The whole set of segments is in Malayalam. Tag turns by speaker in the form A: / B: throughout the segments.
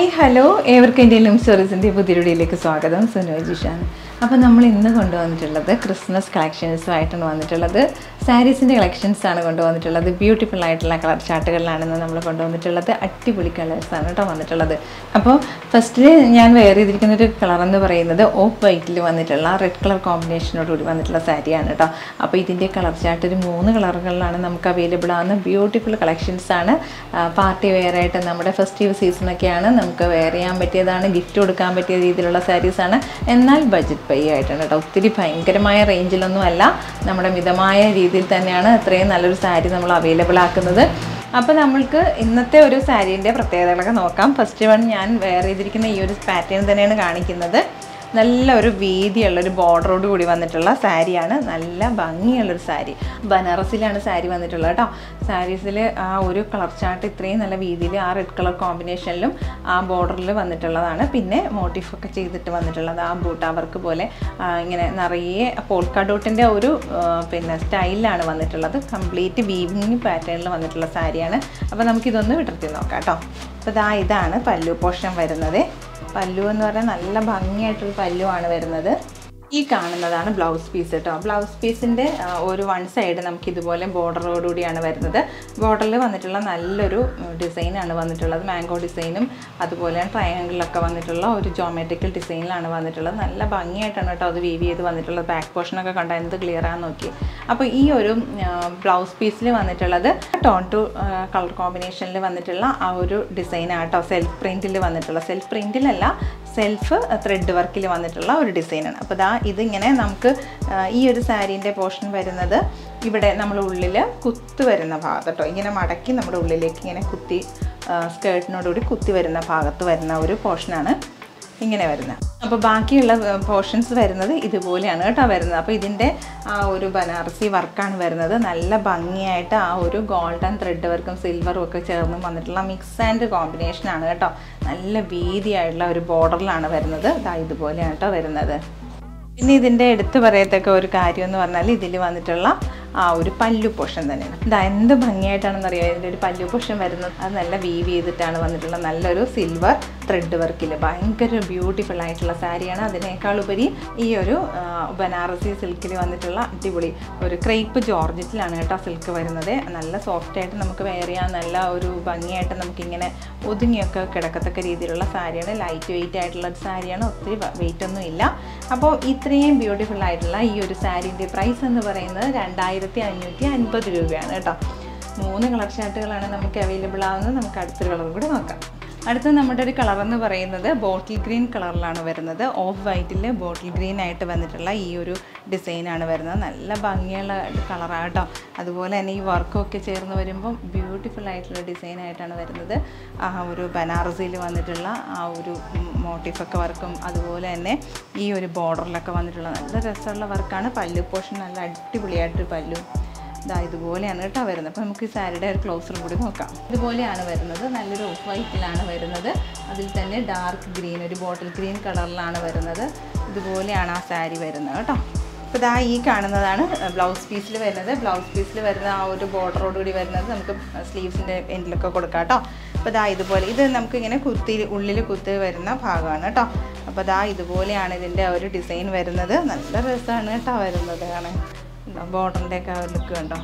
A: ഹായ് ഹലോ ഏവർക്കും ഇന്ത്യൻ ലിം സ്റ്റോറീസിൻ്റെ പുതിയ വീഡിയോയിലേക്ക് സ്വാഗതം സുനോ ജിഷാണ് അപ്പോൾ നമ്മൾ ഇന്ന് കൊണ്ടുവന്നിട്ടുള്ളത് ക്രിസ്മസ് കളക്ഷൻസുമായിട്ടാണ് വന്നിട്ടുള്ളത് സാരീസിൻ്റെ കളക്ഷൻസ് ആണ് കൊണ്ടുവന്നിട്ടുള്ളത് ബ്യൂട്ടിഫുൾ ആയിട്ടുള്ള കളർ ചാർട്ടുകളിലാണ് ഇന്ന് നമ്മൾ കൊണ്ടുവന്നിട്ടുള്ളത് അടിപൊളി കളേഴ്സാണ് കേട്ടോ വന്നിട്ടുള്ളത് അപ്പോൾ ഫസ്റ്റിൽ ഞാൻ വെയർ ചെയ്തിരിക്കുന്ന ഒരു കളർ എന്ന് പറയുന്നത് ഓഫ് വൈറ്റിൽ വന്നിട്ടുള്ള റെഡ് കളർ കോമ്പിനേഷനോട് കൂടി വന്നിട്ടുള്ള സാരിയാണ് കേട്ടോ അപ്പോൾ ഇതിൻ്റെ കളർ ചാർട്ട് ഒരു മൂന്ന് കളറുകളിലാണ് നമുക്ക് അവൈലബിൾ ആവുന്ന ബ്യൂട്ടിഫുൾ കളക്ഷൻസ് ആണ് പാർട്ടി വെയർ ആയിട്ട് നമ്മുടെ ഫെസ്റ്റീവ് സീസണൊക്കെയാണ് നമുക്ക് വെയർ ചെയ്യാൻ പറ്റിയതാണ് ഗിഫ്റ്റ് കൊടുക്കാൻ പറ്റിയ രീതിയിലുള്ള സാരീസാണ് എന്നാൽ ബഡ്ജറ്റ് പേ ആയിട്ടുണ്ട് കേട്ടോ ഒത്തിരി ഭയങ്കരമായ റേഞ്ചിലൊന്നും അല്ല നമ്മുടെ മിതമായ രീതിയിൽ തന്നെയാണ് അത്രയും നല്ലൊരു സാരി നമ്മൾ അവൈലബിൾ ആക്കുന്നത് അപ്പോൾ നമ്മൾക്ക് ഇന്നത്തെ ഒരു സാരീൻ്റെ പ്രത്യേകതകളൊക്കെ നോക്കാം ഫസ്റ്റ് വൺ ഞാൻ വെയർ ചെയ്തിരിക്കുന്ന ഈ ഒരു പാറ്റേൺ തന്നെയാണ് കാണിക്കുന്നത് നല്ല ഒരു വീതിയുള്ളൊരു ബോർഡറോട് കൂടി വന്നിട്ടുള്ള സാരിയാണ് നല്ല ഭംഗിയുള്ളൊരു സാരി ബനാറസിലാണ് സാരി വന്നിട്ടുള്ളത് കേട്ടോ സാരീസിൽ ആ ഒരു കളർ ചാർട്ട് ഇത്രയും നല്ല വീതിയിൽ ആ റെഡ് കളർ കോമ്പിനേഷനിലും ആ ബോർഡറിൽ വന്നിട്ടുള്ളതാണ് പിന്നെ മോട്ടീഫൊക്കെ ചെയ്തിട്ട് വന്നിട്ടുള്ളത് ആ ബൂട്ടാ വർക്ക് പോലെ ആ, ഇങ്ങനെ നിറയെ പോൾക്കാ ഡോട്ടിൻ്റെ ഒരു ആ, പിന്നെ സ്റ്റൈലിലാണ് വന്നിട്ടുള്ളത് കംപ്ലീറ്റ് വീവിങ് പാറ്റേണിൽ വന്നിട്ടുള്ള സാരിയാണ് അപ്പോൾ നമുക്കിതൊന്ന് വിടർത്തി നോക്കാം കേട്ടോ അപ്പോൾ ഇതാ ഇതാണ് പല്ലു പോഷൻ വരുന്നത് പല്ലു എന്ന് പറഞ്ഞാൽ നല്ല ഭംഗിയായിട്ടൊരു പല്ലുവാണ് വരുന്നത് ഈ കാണുന്നതാണ് ബ്ലൗസ് പീസ് കേട്ടോ ബ്ലൗസ് പീസിൻ്റെ ഒരു വൺ സൈഡ് നമുക്ക് ഇതുപോലെ ബോർഡറോടുകൂടിയാണ് വരുന്നത് ബോർഡറിൽ വന്നിട്ടുള്ള നല്ലൊരു ഡിസൈനാണ് വന്നിട്ടുള്ളത് മാംഗോ ഡിസൈനും അതുപോലെ ട്രയാങ്കിളിലൊക്കെ വന്നിട്ടുള്ള ഒരു ജോമെട്രിക്കൽ ഡിസൈനിലാണ് വന്നിട്ടുള്ളത് നല്ല ഭംഗിയായിട്ടാണ് കേട്ടോ അത് വീവ് ചെയ്ത് വന്നിട്ടുള്ളത് ബാക്ക് പോർഷനൊക്കെ കണ്ടാൽ എന്ത് ക്ലിയർ ആണെന്ന് നോക്കി അപ്പോൾ ഈ ഒരു ബ്ലൗസ് പീസിൽ വന്നിട്ടുള്ളത് ടോൺ ടു കളർ കോമ്പിനേഷനിൽ വന്നിട്ടുള്ള ആ ഒരു ഡിസൈനാണ് കേട്ടോ സെൽഫ് പ്രിൻറ്റിൽ വന്നിട്ടുള്ള സെൽഫ് പ്രിൻറ്റിലല്ല സെൽഫ് ത്രെഡ് വർക്കിൽ വന്നിട്ടുള്ള ഒരു ഡിസൈനാണ് അപ്പോൾ ദാ ഇതിങ്ങനെ നമുക്ക് ആ, ഈ ഒരു സാരീൻ്റെ പോർഷൻ വരുന്നത് ഇവിടെ നമ്മൾ ഉള്ളിൽ കുത്ത് വരുന്ന ഭാഗത്ത് കേട്ടോ ഇങ്ങനെ മടക്കി നമ്മുടെ ഉള്ളിലേക്ക് ഇങ്ങനെ കുത്തി സ്കേർട്ടിനോടുകൂടി കുത്തി വരുന്ന ഭാഗത്ത് വരുന്ന ഒരു പോർഷനാണ് ഇങ്ങനെ വരുന്നത് അപ്പോൾ ബാക്കിയുള്ള പോർഷൻസ് വരുന്നത് ഇതുപോലെയാണ് കേട്ടോ വരുന്നത് അപ്പോൾ ഇതിൻ്റെ ആ ഒരു ബനാറസി വർക്കാണ് വരുന്നത് നല്ല ഭംഗിയായിട്ട് ആ ഒരു ഗോൾഡൻ ത്രെഡ് വർക്കും സിൽവറും ഒക്കെ ചേർന്ന് വന്നിട്ടുള്ള മിക്സ് ആൻഡ് കോമ്പിനേഷനാണ് കേട്ടോ നല്ല വീതിയായിട്ടുള്ള ഒരു ബോർഡറിലാണ് വരുന്നത് ഇതാ ഇതുപോലെയാണ് കേട്ടോ വരുന്നത് പിന്നെ ഇതിൻ്റെ എടുത്തു പറയത്തക്ക ഒരു കാര്യം എന്ന് പറഞ്ഞാൽ ഇതിൽ വന്നിട്ടുള്ള ആ ഒരു പല്ലു പോഷൻ തന്നെയാണ് ഇതാ എന്ത് ഭംഗിയായിട്ടാണെന്ന് അറിയാം ഇതിൻ്റെ ഒരു പല്ലു പോഷൻ വരുന്നത് അത് നല്ല വീവ് ചെയ്തിട്ടാണ് വന്നിട്ടുള്ള നല്ലൊരു സിൽവർ ത്രെഡ് വർക്കിൽ ഭയങ്കര ബ്യൂട്ടിഫുൾ ആയിട്ടുള്ള സാരിയാണ് അതിനേക്കാൾ ഉപരി ഈ ഒരു ആ, ബനാറസി സിൽക്കിൽ വന്നിട്ടുള്ള അടിപൊളി ഒരു ക്രേപ്പ് ജോർജറ്റിലാണ് കേട്ടോ സിൽക്ക് വരുന്നത് നല്ല സോഫ്റ്റ് ആയിട്ട് നമുക്ക് വെയർ ചെയ്യാൻ നല്ല ഒരു ഭംഗിയായിട്ട് നമുക്കിങ്ങനെ ഒതുങ്ങിയൊക്കെ കിടക്കത്തക്ക രീതിയിലുള്ള സാരിയാണ് ലൈറ്റ് വെയിറ്റ് ആയിട്ടുള്ള ഒരു സാരിയാണ് ഒത്തിരി വെയിറ്റ് ഒന്നും ഇല്ല അപ്പോൾ ഇത്രയും ബ്യൂട്ടിഫുൾ ആയിട്ടുള്ള ഈ ഒരു സാരീൻ്റെ പ്രൈസ് എന്ന് പറയുന്നത് രണ്ടായിരത്തി അഞ്ഞൂറ്റി അൻപത് രൂപയാണ് കേട്ടോ മൂന്ന് കളർ ഷർട്ടുകളാണ് നമുക്ക് അവൈലബിൾ ആവുന്നത് നമുക്ക് അടുത്തൊരു കളർ കൂടി നോക്കാം അടുത്ത നമ്മുടെ ഒരു കളർ എന്ന് പറയുന്നത് ബോട്ടിൽ ഗ്രീൻ കളറിലാണ് വരുന്നത് ഓഫ് വൈറ്റിൽ ബോട്ടിൽ ഗ്രീൻ ആയിട്ട് വന്നിട്ടുള്ള ഈ ഒരു ഡിസൈനാണ് വരുന്നത് നല്ല ഭംഗിയുള്ള കളറാണ് കേട്ടോ അതുപോലെ തന്നെ ഈ വർക്കൊക്കെ ചേർന്ന് വരുമ്പം ബ്യൂട്ടിഫുൾ ആയിട്ടുള്ള ഡിസൈൻ ആയിട്ടാണ് വരുന്നത് ആ ഒരു ബനാറസിയിൽ വന്നിട്ടുള്ള ആ ഒരു മോട്ടീഫൊക്കെ വർക്കും അതുപോലെ തന്നെ ഈ ഒരു ബോർഡറിലൊക്കെ വന്നിട്ടുള്ള നല്ല രസമുള്ള വർക്കാണ് പല്ലു പോർഷൻ നല്ല അടിപൊളിയായിട്ടൊരു പല്ലു ഇതാ ഇതുപോലെയാണ് കേട്ടോ വരുന്നത് അപ്പോൾ നമുക്ക് ഈ സാരിയുടെ ഒരു ക്ലോസറും കൂടി നോക്കാം ഇതുപോലെയാണ് വരുന്നത് നല്ലൊരു ഓഫ് വൈറ്റിലാണ് വരുന്നത് അതിൽ തന്നെ ഡാർക്ക് ഗ്രീൻ ഒരു ബോട്ടിൽ ഗ്രീൻ കളറിലാണ് വരുന്നത് ഇതുപോലെയാണ് ആ സാരി വരുന്നത് കേട്ടോ അപ്പോൾ ഇതാ ഈ കാണുന്നതാണ് ബ്ലൗസ് പീസിൽ വരുന്നത് ബ്ലൗസ് പീസിൽ വരുന്ന ആ ഒരു ബോർഡറോട് കൂടി വരുന്നത് നമുക്ക് സ്ലീവ്സിൻ്റെ എൻഡിലൊക്കെ കൊടുക്കാം കേട്ടോ അപ്പോൾ ഇതാ ഇതുപോലെ ഇത് നമുക്ക് ഇങ്ങനെ കുത്തി ഉള്ളിൽ കുത്തി വരുന്ന ഭാഗമാണ് കേട്ടോ അപ്പോൾ ഇതാ ഇതുപോലെയാണ് ഇതിൻ്റെ ആ ഒരു ഡിസൈൻ വരുന്നത് നല്ല രസമാണ് കേട്ടോ വരുന്നത് കാണാൻ ബോർഡറിൻ്റെ ഒക്കെ ആ ഒരു ലുക്ക് കണ്ടോ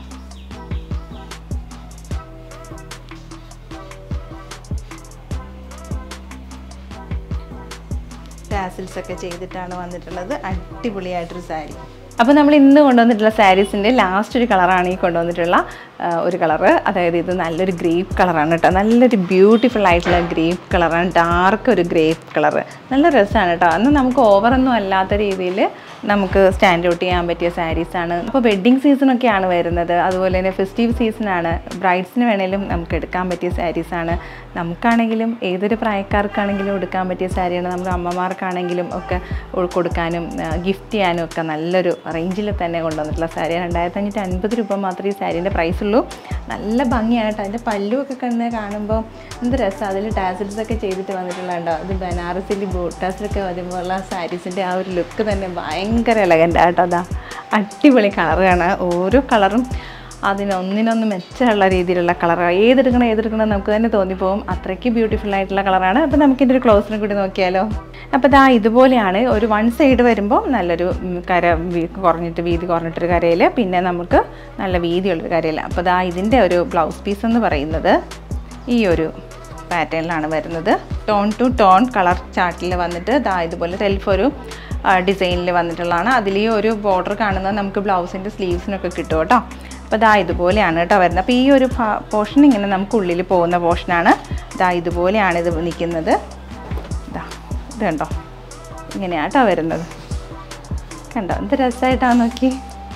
A: ടാസിൽസ് ഒക്കെ ചെയ്തിട്ടാണ് വന്നിട്ടുള്ളത് അടിപൊളിയായിട്ടൊരു സാരി അപ്പോൾ നമ്മൾ ഇന്ന് കൊണ്ടുവന്നിട്ടുള്ള സാരീസിൻ്റെ ലാസ്റ്റ് ഒരു കളറാണ് ഈ കൊണ്ടുവന്നിട്ടുള്ള ആ, ഒരു കളറ് അതായത് ഇത് നല്ലൊരു ഗ്രേപ്പ് കളറാണ് കേട്ടോ നല്ലൊരു ബ്യൂട്ടിഫുൾ ആയിട്ടുള്ള ഗ്രേപ്പ് കളറാണ് ഡാർക്ക് ഒരു ഗ്രേപ്പ് കളറ് നല്ല രസമാണ് കേട്ടോ അന്ന് നമുക്ക് ഓവറൊന്നും അല്ലാത്ത രീതിയിൽ നമുക്ക് സ്റ്റാൻഡ് ഔട്ട് ചെയ്യാൻ പറ്റിയ സാരീസാണ് അപ്പോൾ വെഡ്ഡിങ് സീസണൊക്കെയാണ് വരുന്നത് അതുപോലെ തന്നെ ഫെസ്റ്റീവ് സീസണാണ് ബ്രൈഡ്സിന് വേണേലും നമുക്ക് എടുക്കാൻ പറ്റിയ സാരീസാണ് നമുക്കാണെങ്കിലും ഏതൊരു പ്രായക്കാർക്കാണെങ്കിലും എടുക്കാൻ പറ്റിയ സാരിയാണ് നമ്മുടെ അമ്മമാർക്കാണെങ്കിലും ഒക്കെ ഉൾ- കൊടുക്കാനും ഗിഫ്റ്റ് ചെയ്യാനും ഒക്കെ നല്ലൊരു റേഞ്ചിൽ തന്നെ കൊണ്ടുവന്നിട്ടുള്ള സാരിയാണ് രണ്ടായിരത്തി അഞ്ഞൂറ്റി അൻപത് രൂപ മാത്രമേ ഈ സാരീൻ്റെ പ്രൈസ് ഉള്ളൂ നല്ല ഭംഗിയാണ് കേട്ടോ അതിൻ്റെ പല്ലുമൊക്കെ കണ്ട് കാണുമ്പോൾ എന്ത് രസം അതിൽ ടാസിൽസ് ഒക്കെ ചെയ്തിട്ട് വന്നിട്ടുള്ളതുണ്ടോ ഇത് ബനാറസിൽ ബോട്ടാസിലൊക്കെ വരുമ്പോഴുള്ള സാരീസിൻ്റെ ആ ഒരു ലുക്ക് തന്നെ ഭയങ്കര എലഗൻ്റ് ആട്ടോ അതാ അടിപൊളി കളറാണ് ഓരോ കളറും അതിനൊന്നിനൊന്ന് മെച്ചമുള്ള രീതിയിലുള്ള കളറാണ് ഏതെടുക്കണം ഏതെടുക്കണം നമുക്ക് തന്നെ തോന്നിപ്പോകും അത്രയ്ക്ക് ബ്യൂട്ടിഫുൾ ആയിട്ടുള്ള കളറാണ് അപ്പോൾ നമുക്കിൻ്റെ ഒരു ക്ലോസിനും കൂടി നോക്കിയാലോ അപ്പോൾ ദാ ഇതുപോലെയാണ് ഒരു വൺ സൈഡ് വരുമ്പോൾ നല്ലൊരു ഉം, കര വീ- കുറഞ്ഞിട്ട് വീതി കുറഞ്ഞിട്ടൊരു കരയിൽ പിന്നെ നമുക്ക് നല്ല വീതിയുള്ളൊരു കരയിൽ അപ്പോൾ ദാ ഇതിൻ്റെ ഒരു ബ്ലൗസ് പീസ് എന്ന് പറയുന്നത് ഈ ഒരു പാറ്റേണിലാണ് വരുന്നത് ടോൺ ടു ടോൺ കളർ ചാർട്ടിൽ വന്നിട്ട് ദാ ഇതുപോലെ സെൽഫ് ഒരു ഡിസൈനിൽ വന്നിട്ടുള്ളതാണ് അതിൽ ഈ ഒരു ബോർഡർ കാണുന്നത് നമുക്ക് ബ്ലൗസിൻ്റെ സ്ലീവ്സിനൊക്കെ കിട്ടും കേട്ടോ അപ്പോൾ ദാ ഇതുപോലെയാണ് കേട്ടോ വരുന്നത് അപ്പോൾ ഈ ഒരു പോർഷൻ ഇങ്ങനെ നമുക്ക് ഉള്ളിൽ പോകുന്ന പോർഷനാണ് ദാ ഇതുപോലെയാണ് ഇത് നിൽക്കുന്നത് ദാ ഇത് കണ്ടോ ഇങ്ങനെയാണ് കേട്ടോ വരുന്നത് കണ്ടോ എന്ത് രസമായിട്ടാണ് നോക്കി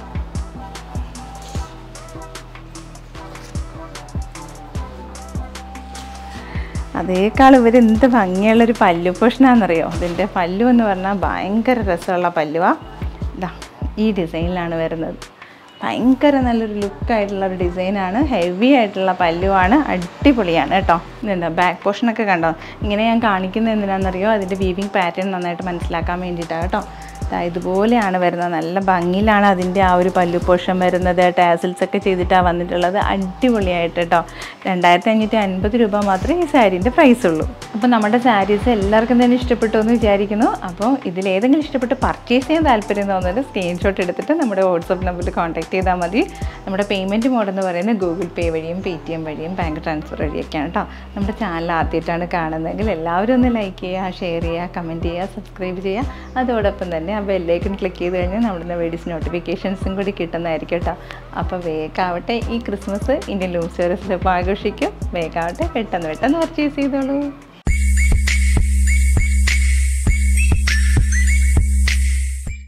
A: അതേക്കാൾ ഇവർ എന്ത് ഭംഗിയുള്ളൊരു പല്ലു പൊഷനാണെന്നറിയോ ഇതിൻ്റെ പല്ലു എന്ന് പറഞ്ഞാൽ ഭയങ്കര രസമുള്ള പല്ലുവാ ഇതാ ഈ ഡിസൈനിലാണ് വരുന്നത് ഭയങ്കര നല്ലൊരു ലുക്കായിട്ടുള്ള ഒരു ഡിസൈനാണ് ഹെവി ആയിട്ടുള്ള പല്ലുവാണ് അടിപൊളിയാണ് കേട്ടോ ഇതുണ്ടോ ബാക്ക് പോർഷനൊക്കെ കണ്ടോ ഇങ്ങനെ ഞാൻ കാണിക്കുന്നത് എന്തിനാണെന്നറിയോ അതിൻ്റെ വീവിങ് പാറ്റേൺ നന്നായിട്ട് മനസ്സിലാക്കാൻ വേണ്ടിയിട്ടാണ് കേട്ടോ ദാ ഇതുപോലെയാണ് വരുന്നത് നല്ല ഭംഗിയിലാണ് അതിൻ്റെ ആ ഒരു പല്ലു പോഷൻ വരുന്നത് ടാസിൽസ് ഒക്കെ ചെയ്തിട്ടാണ് വന്നിട്ടുള്ളത് അടിപൊളിയായിട്ട് കേട്ടോ രണ്ടായിരത്തി അഞ്ഞൂറ്റി അൻപത് രൂപ മാത്രമേ ഈ സാരീൻ്റെ പ്രൈസ് ഉള്ളൂ അപ്പോൾ നമ്മുടെ സാരീസ് എല്ലാവർക്കും തന്നെ ഇഷ്ടപ്പെട്ടു എന്ന് വിചാരിക്കുന്നു അപ്പോൾ ഇതിലേതെങ്കിലും ഇഷ്ടപ്പെട്ട് പർച്ചേസ് ചെയ്യാൻ താല്പര്യം തോന്നുന്നത് സ്ക്രീൻഷോട്ട് എടുത്തിട്ട് നമ്മുടെ വാട്സപ്പ് നമ്പറിൽ കോൺടാക്ട് ചെയ്താൽ മതി നമ്മുടെ പേയ്മെൻറ്റ് മോഡ് എന്ന് പറയുന്നത് ഗൂഗിൾ പേ വഴിയും പേ ടി എം വഴിയും ബാങ്ക് ട്രാൻസ്ഫർ വഴിയൊക്കെയാണ് കേട്ടോ നമ്മുടെ ചാനൽ ആദ്യമായിട്ടാണ് കാണുന്നതെങ്കിൽ എല്ലാവരും ഒന്ന് ലൈക്ക് ചെയ്യുക ഷെയർ ചെയ്യുക കമൻറ്റ് ചെയ്യുക സബ്സ്ക്രൈബ് ചെയ്യുക അതോടൊപ്പം തന്നെ ആ ബെല്ലൈക്കൺ ക്ലിക്ക് ചെയ്ത് കഴിഞ്ഞാൽ നമ്മുടെ വീഡിയോസ് നോട്ടിഫിക്കേഷൻസും കൂടി കിട്ടുന്നതായിരിക്കും കേട്ടോ അപ്പോൾ വേഗാവട്ടെ ഈ ക്രിസ്മസ് ഇന്ത്യൻ ലൂസ് സർവീസിലൊപ്പം ആഘോഷിക്കും വേഗാവട്ടെ പെട്ടെന്ന് പെട്ടെന്ന് പർച്ചേസ് ചെയ്തോളൂ